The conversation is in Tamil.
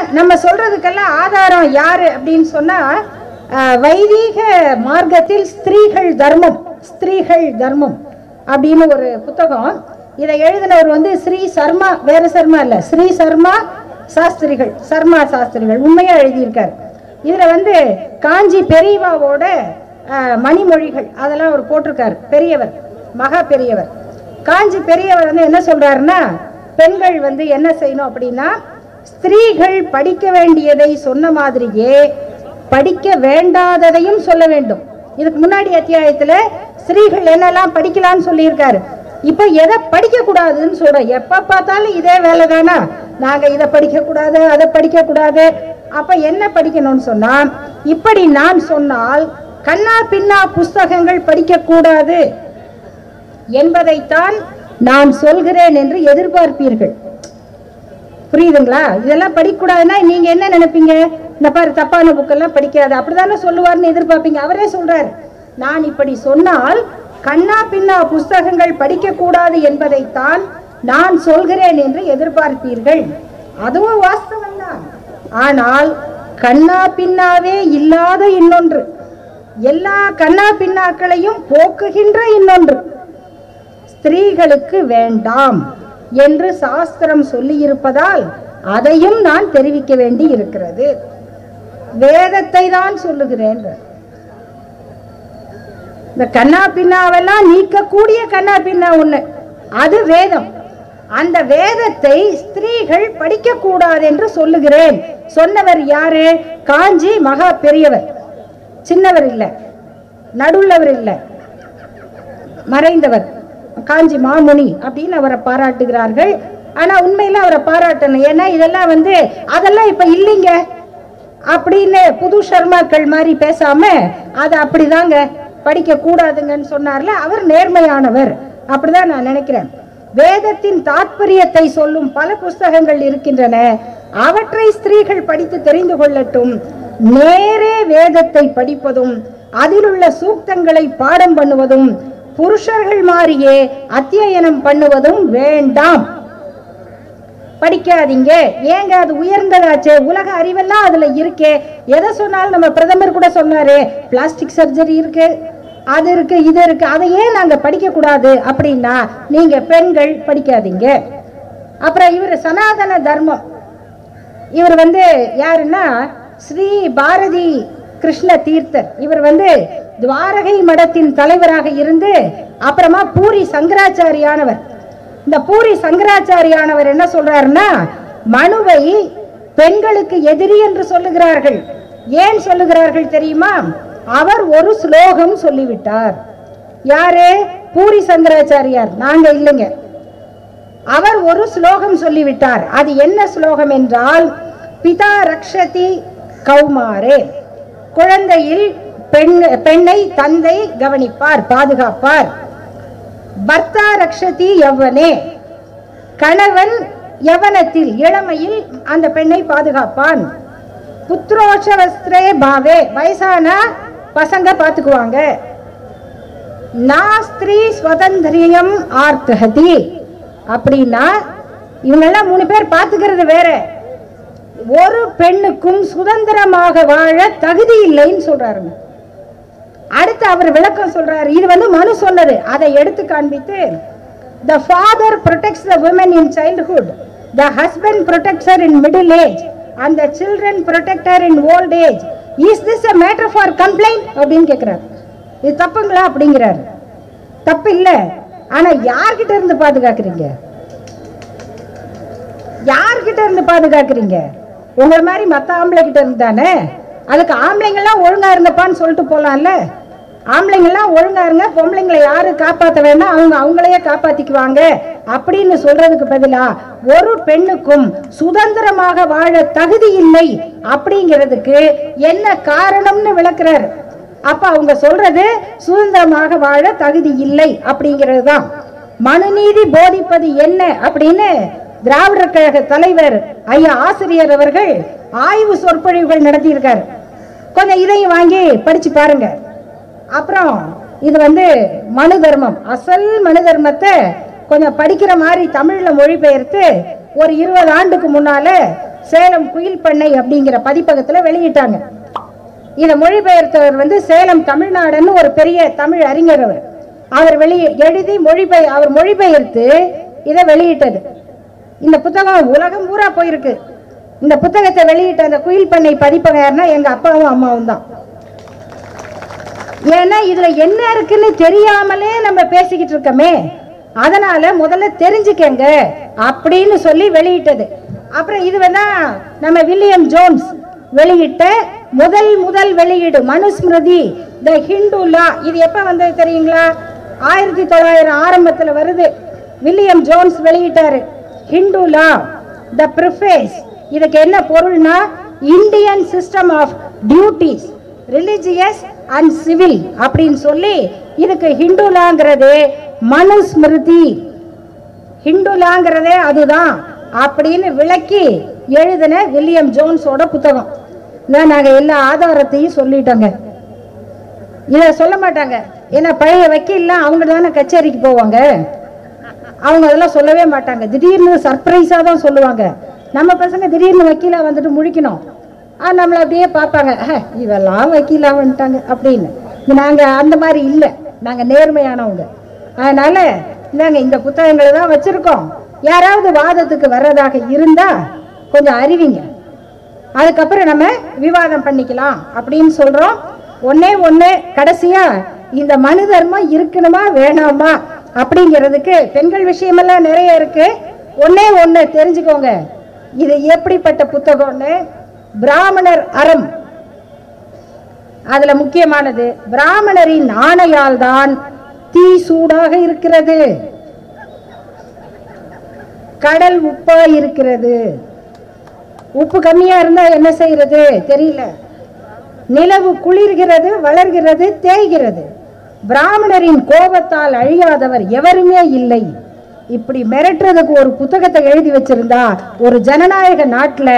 நம்ம சொல்றதுக்கெல்லாம் ஆதாரம் யாரு அப்படின்னு சொன்னா அஹ், வைதீக மார்க்கத்தில் ஸ்திரீகள் தர்மம் ஸ்திரீகள் தர்மம் அப்படின்னு ஒரு புத்தகம் இதை எழுதினவர் வந்து ஸ்ரீ சர்மா வேற சர்மா இல்ல ஸ்ரீ சர்மா சாஸ்திரிகள் சர்மா சாஸ்திரிகள் உண்மையா எழுதியிருக்காரு இதுல வந்து காஞ்சி பெரியவாவோட அஹ், மணிமொழிகள் அதெல்லாம் அவர் போட்டிருக்காரு பெரியவர் மகா பெரியவர் காஞ்சி பெரியவர் வந்து என்ன சொல்றாருன்னா பெண்கள் வந்து என்ன செய்யணும் அப்படின்னா ஸ்திரீகள் படிக்க வேண்டியதை சொன்ன மாதிரியே படிக்க வேண்டாததையும் சொல்ல வேண்டும் இதுக்கு முன்னாடி அத்தியாயத்துல ஸ்திரீகள் என்னெல்லாம் படிக்கலாம்னு சொல்லியிருக்காரு இப்ப எதை படிக்க கூடாதுன்னு சொல்றோம் எப்ப பார்த்தாலும் இதே வேலை தானா நாங்க இதை படிக்க கூடாது அதை படிக்க கூடாது அப்ப என்ன படிக்கணும்னு சொன்னா இப்படி நான் சொன்னால் கண்ணா பின்னா புஸ்தகங்கள் படிக்க கூடாது என்பதைத்தான் நான் சொல்கிறேன் என்று எதிர்பார்ப்பீர்கள் புரியுதுங்களா இதெல்லாம் படிக்கக்கூடாதுன்னா நீங்க என்ன நினைப்பீங்க இந்த பாரு தப்பான புக்கெல்லாம் படிக்காது அப்படிதானே சொல்லுவார்னு எதிர்பார்ப்பீங்க அவரே சொல்றாரு நான் இப்படி சொன்னால் கண்ணா பின்னா புஸ்தகங்கள் படிக்க கூடாது என்பதைத்தான் நான் சொல்கிறேன் என்று எதிர்பார்ப்பீர்கள் அதுவும் வாஸ்தவம்தான் ஆனால் கண்ணா பின்னாவே இல்லாத இன்னொன்று எல்லா கண்ணா பின்னாக்களையும் போக்குகின்ற இன்னொன்று ஸ்திரீகளுக்கு வேண்டாம் என்று சாஸ்திரம் சொல்லியிருப்பதால் அதையும் நான் தெரிவிக்க வேண்டி இருக்கிறது வேதத்தை தான் சொல்லுகிறேன் இந்த கண்ணா பின்னாவெல்லாம் நீக்கக்கூடிய கண்ணா பின்னா ஒண்ணு அது வேதம் அந்த வேதத்தை ஸ்திரீகள் படிக்க கூடாது என்று சொல்லுகிறேன் சொன்னவர் யாரு காஞ்சி மகா பெரியவர் சின்னவர் இல்ல நடுள்ளவர் இல்லை மறைந்தவர் காஞ்சி மாமுனி அப்படின்னு அவரை பாராட்டுகிறார்கள் ஆனா உண்மையில அவரை பாராட்டணும் ஏன்னா இதெல்லாம் வந்து அதெல்லாம் இப்ப இல்லைங்க அப்படின்னு புது சர்மாக்கள் மாதிரி பேசாம அது அப்படிதாங்க படிக்க கூடாதுங்கன்னு சொன்னார்ல அவர் நேர்மையானவர் அப்படிதான் நான் நினைக்கிறேன் வேதத்தின் தாற்பயத்தை சொல்லும் பல புஸ்தகங்கள் இருக்கின்றன அவற்றை ஸ்திரீகள் படித்து தெரிந்து கொள்ளட்டும் நேரே வேதத்தை படிப்பதும் அதிலுள்ள சூக்தங்களை பாடம் பண்ணுவதும் புருஷர்கள் மாறியே அத்தியனம் பண்ணுவதும் வேண்டாம் படிக்காதீங்க ஏங்க அது உயர்ந்ததாச்சே உலக அறிவெல்லாம் அதுல இருக்கே எதை சொன்னாலும் நம்ம பிரதமர் கூட சொன்னாரு பிளாஸ்டிக் சர்ஜரி இருக்கு அது இருக்கு இது இருக்கு அதை ஏன் நாங்க படிக்க கூடாது அப்படின்னா நீங்க பெண்கள் படிக்காதீங்க அப்புறம் இவர் சனாதன தர்மம் இவர் வந்து யாருன்னா ஸ்ரீ பாரதி கிருஷ்ண தீர்த்தர் இவர் வந்து துவாரகை மடத்தின் தலைவராக இருந்து அப்புறமா பூரி சங்கராச்சாரியானவர் இந்த பூரி சங்கராச்சாரியானவர் என்ன சொல்றாருன்னா மனுவை பெண்களுக்கு எதிரி என்று சொல்லுகிறார்கள் ஏன் சொல்லுகிறார்கள் தெரியுமா அவர் ஒரு ஸ்லோகம் சொல்லிவிட்டார் யாரு பூரி சங்கராச்சாரியார் நாங்க இல்லைங்க அவர் ஒரு ஸ்லோகம் சொல்லிவிட்டார் அது என்ன ஸ்லோகம் என்றால் பிதா ரக்ஷதி கௌமாரே குழந்தையில் பெண் பெண்ணை தந்தை கவனிப்பார் பாதுகாப்பார் பர்த்தா ரக்ஷதி யவனே கணவன் யவனத்தில் இளமையில் அந்த பெண்ணை பாதுகாப்பான் புத்ரோஷவஸ்திரே பாவே வயசானா பசங்க பாத்துக்குவாங்க நாஸ்திரி ஸ்வதந்திரியம் ஆர்த்தகதி அப்படின்னா இவங்கெல்லாம் மூணு பேர் பாத்துக்கிறது வேற ஒரு பெண்ணுக்கும் சுதந்திரமாக வாழ தகுதி இல்லைன்னு சொல்றாருங்க அடுத்து அவர் விளக்கம் சொல்றாரு இது வந்து மனு சொன்னது அதை எடுத்து காண்பித்து the father protects the women in childhood the husband protects her in middle age and the children protector in old age is this a matter for complaint அப்படின்னு கேட்கிறார் இது தப்புங்களா அப்படிங்கிறாரு தப்பு இல்ல ஆனா யார்கிட்ட இருந்து பாதுகாக்கிறீங்க யார்கிட்ட இருந்து பாதுகாக்கிறீங்க உங்களை மாதிரி மத்த ஆம்பளை கிட்ட இருந்து தானே அதுக்கு ஆம்பளைங்கெல்லாம் ஒழுங்கா இருங்கப்பான்னு சொல்லிட்டு போலாம்ல ஆம்பளைங்கெல்லாம் ஒழுங்கா இருங்க பொம்பளைங்களை யாரு காப்பாத்த வேண்டாம் அவங்க அவங்களையே காப்பாத்திக்குவாங்க அப்படின்னு சொல்றதுக்கு பதிலா ஒரு பெண்ணுக்கும் சுதந்திரமாக வாழ தகுதி இல்லை அப்படிங்கிறதுக்கு என்ன காரணம்னு விளக்குறாரு அப்ப அவங்க சொல்றது சுதந்திரமாக வாழ தகுதி இல்லை அப்படிங்கிறது தான் மனுநீதி போதிப்பது என்ன அப்படின்னு திராவிடர் கழக தலைவர் ஐயா ஆசிரியர் அவர்கள் ஆய்வு சொற்பொழிவுகள் நடத்தியிருக்காரு கொஞ்சம் இதையும் வாங்கி படிச்சு பாருங்க அப்புறம் இது வந்து மனு தர்மம் அசல் மனு தர்மத்தை கொஞ்சம் படிக்கிற மாதிரி தமிழ்ல மொழிபெயர்த்து ஒரு இருபது ஆண்டுக்கு முன்னால சேலம் குயில் பண்ணை அப்படிங்கிற பதிப்பகத்துல வெளியிட்டாங்க இதை மொழிபெயர்த்தவர் வந்து சேலம் தமிழ்நாடுன்னு ஒரு பெரிய தமிழ் அறிஞர் அவர் அவர் வெளி எழுதி மொழிபெய் அவர் மொழிபெயர்த்து இதை வெளியிட்டது இந்த புத்தகம் உலகம் பூரா போயிருக்கு இந்த புத்தகத்தை வெளியிட்ட அந்த குயில் பண்ணை பதிப்பகம் யாருன்னா எங்க அப்பாவும் அம்மாவும் தான் ஏன்னா இதுல என்ன இருக்குன்னு தெரியாமலே நம்ம பேசிக்கிட்டு இருக்கோமே அதனால முதல்ல தெரிஞ்சுக்கங்க அப்படின்னு சொல்லி வெளியிட்டது அப்புறம் இது வேணா நம்ம வில்லியம் ஜோன்ஸ் வெளியிட்ட முதல் முதல் வெளியீடு மனுஸ்மிருதி த ஹிந்து லா இது எப்ப வந்தது தெரியுங்களா ஆயிரத்தி தொள்ளாயிரம் ஆரம்பத்துல வருது வில்லியம் ஜோன்ஸ் வெளியிட்டாரு ஹிந்து லா த ப்ரிஃபேஸ் இதுக்கு என்ன பொருள்னா Indian system of duties religious and civil அப்படின்னு சொல்லி இதுக்கு ஹிந்துலாங்கிறது மனுஸ்மிருதி ஹிந்துலாங்கிறதே அதுதான் அப்படின்னு விளக்கி எழுதின வில்லியம் ஜோன்ஸோட புத்தகம் இதான் நாங்க எல்லா ஆதாரத்தையும் சொல்லிட்டோங்க இதை சொல்ல மாட்டாங்க ஏன்னா பழைய வக்கீல்லாம் அவங்க தானே கச்சேரிக்கு போவாங்க அவங்க அதெல்லாம் சொல்லவே மாட்டாங்க திடீர்னு சர்ப்ரைஸாக தான் சொல்லுவாங்க நம்ம பசங்க திடீர்னு வக்கீலா வந்துட்டு முழிக்கணும் ஆ நம்மளை அப்படியே பார்ப்பாங்க "ஹ, இவெல்லாம் வக்கீலா வந்துட்டாங்க அப்படின்னு நாங்கள் அந்த மாதிரி இல்லை நாங்கள் நேர்மையானவங்க அதனால நாங்கள் இந்த புத்தகங்களை தான் வச்சுருக்கோம் யாராவது வாதத்துக்கு வர்றதாக இருந்தால் கொஞ்சம் அறிவிங்க அதுக்கப்புறம் நம்ம விவாதம் பண்ணிக்கலாம் அப்படின்னு சொல்றோம் ஒண்ணே ஒண்ணு கடைசியா இந்த மனு தர்மம் இருக்கணுமா வேணாமா அப்படிங்கிறதுக்கு பெண்கள் விஷயமெல்லாம் நிறைய இருக்கு ஒண்ணே ஒண்ணு தெரிஞ்சுக்கோங்க இது எப்படிப்பட்ட புத்தகம்னு பிராமணர் அறம் அதுல முக்கியமானது பிராமணரின் ஆணையால் தான் தீ சூடாக இருக்கிறது கடல் உப்பா இருக்கிறது உப்பு கம்மியா இருந்தா என்ன செய்யறது தெரியல நிலவு குளிர்கிறது வளர்கிறது தேய்கிறது பிராமணரின் கோபத்தால் அழியாதவர் எவருமே இல்லை இப்படி மிரட்டுறதுக்கு ஒரு புத்தகத்தை எழுதி வச்சிருந்தா ஒரு ஜனநாயக நாட்டுல